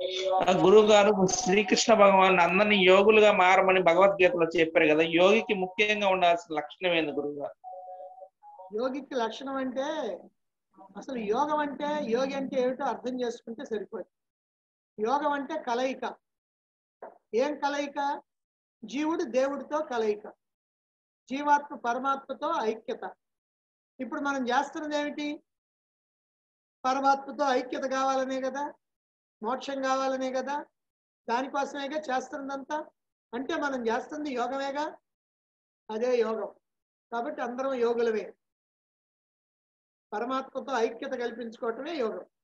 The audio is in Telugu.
ఆ గురువు గారు శ్రీకృష్ణ భగవాన్ అందరినీ యోగులుగా మారమని భగవద్గీతలో చెప్పారు కదా యోగికి ముఖ్యంగా ఉండాల్సిన లక్షణం ఏంది గురువు గారు యోగికి లక్షణం అంటే అసలు యోగం అంటే యోగి అంటే ఏమిటో అర్థం చేసుకుంటే సరిపోతుంది యోగం అంటే కలయిక ఏం కలయిక జీవుడు దేవుడితో కలయిక జీవాత్మ పరమాత్మతో ఐక్యత ఇప్పుడు మనం చేస్తున్నది ఏమిటి పరమాత్మతో ఐక్యత కావాలనే కదా మోక్షం కావాలనే కదా దానికోసమేగా చేస్తున్నదంతా అంటే మనం చేస్తుంది యోగమేగా అదే యోగం కాబట్టి అందరం యోగులమే పరమాత్మతో ఐక్యత కల్పించుకోవటమే యోగం